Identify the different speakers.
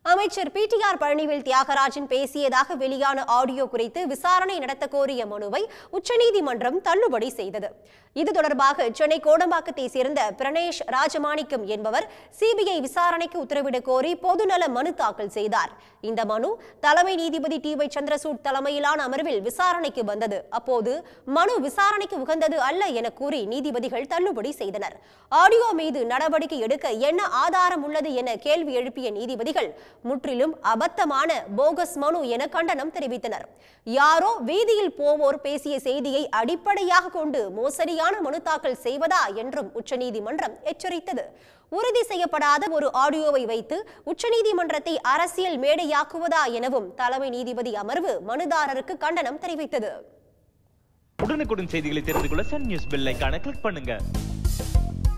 Speaker 1: அமைச்சர் பிடிஆர் பழனிவேல் தியாகராஜன் பேசியதாக வெளியான ஆடியோ குறித்து விசாரணை நடத்த கோரிய மனுவை உச்சநீதிமன்றம் தள்ளுபடி செய்தது இது தொடர்பாக சென்னை கோடம்பாக்கத்தை சேர்ந்த பிரணேஷ் ராஜமாணிக்கம் என்பவர் சிபிஐ விசாரணைக்கு உத்தரவிடக் கோரி பொதுநல மனு தாக்கல் செய்தார் இந்த மனு தலைமை நீதிபதி டி ஒய் சந்திரசூட் தலைமையிலான அமர்வில் விசாரணைக்கு வந்தது அப்போது மனு விசாரணைக்கு உகந்தது அல்ல என கூறி நீதிபதிகள் தள்ளுபடி செய்தனர் ஆடியோ மீது நடவடிக்கை எடுக்க என்ன ஆதாரம் உள்ளது என கேள்வி எழுப்பிய நீதிபதிகள் முற்றிலும் அபத்தமான போகஸ் மனு என கண்டனம் தெரிவித்தனர் யாரோ வீதியில் போவோர் பேசிய செய்தியை அடிப்படையாக கொண்டு மோசடியான மனு தாக்கல் செய்வதா என்றும் உச்சநீதிமன்றம் எச்சரித்தது உறுதி செய்யப்படாத ஒரு ஆடியோவை வைத்து உச்சநீதிமன்றத்தை அரசியல் மேடையாக்குவதா எனவும் தலைமை நீதிபதி அமர்வு மனுதாரருக்கு கண்டனம் தெரிவித்தது
Speaker 2: உடனுக்குடன் செய்திகளை தெரிந்து கொள்ள சன் நியூஸ் பெல் ஐகானை கிளிக் பண்ணுங்க